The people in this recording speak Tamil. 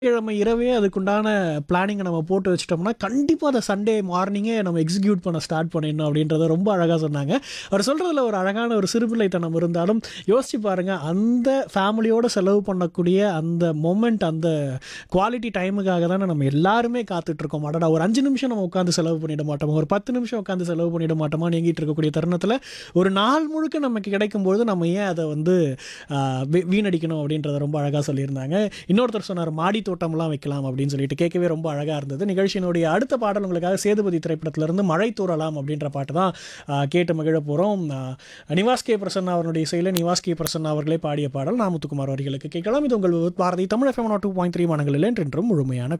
கிழமை இரவே அதுக்குண்டான பிளானிங்கை நம்ம போட்டு வச்சுட்டோம்னா கண்டிப்பாக அதை சண்டே மார்னிங்கே நம்ம எக்ஸிக்யூட் பண்ண ஸ்டார்ட் பண்ணிடணும் அப்படின்றத ரொம்ப அழகாக சொன்னாங்க அவர் சொல்கிறதுல ஒரு அழகான ஒரு சிறுபிள்ளைத்தனம் இருந்தாலும் யோசிச்சு பாருங்கள் அந்த ஃபேமிலியோடு செலவு பண்ணக்கூடிய அந்த மொமெண்ட் அந்த குவாலிட்டி டைமுக்காக தானே நம்ம எல்லாருமே காத்துட்ருக்கோம் அடடா ஒரு அஞ்சு நிமிஷம் நம்ம உட்காந்து செலவு பண்ணிட மாட்டோமா ஒரு பத்து நிமிஷம் உட்காந்து செலவு பண்ணிட மாட்டோமா நீங்கிட்டு இருக்கக்கூடிய தருணத்தில் ஒரு நாள் முழுக்க நமக்கு கிடைக்கும்போது நம்ம ஏன் அதை வந்து ஆஹ், வீ- வீணடிக்கணும் அப்படின்றத ரொம்ப அழகாக சொல்லியிருந்தாங்க இன்னொருத்தர் சொன்னார் மாடி தோட்டம்லாம் வைக்கலாம் அப்படின்னு சொல்லிட்டு கேட்கவே ரொம்ப அழகாக இருந்தது நிகழ்ச்சியினுடைய அடுத்த பாடல் உங்களுக்காக சேதுபதி திரைப்படத்திலிருந்து மழை தூறலாம் அப்படின்ற பாட்டு தான் ஆஹ், கேட்டு மகிழ போகிறோம் நிவாஸ் கே பிரசன்னா அவருடைய இசையில் நிவாஸ் கே பிரசன்னா அவர்களே பாடிய பாடல் நாமுத்துக்குமார் அவர்களுக்கு கேட்கலாம் இது உங்கள் Bharathi Tamil FM two point three மனங்களில் என்றென்றும் முழுமையான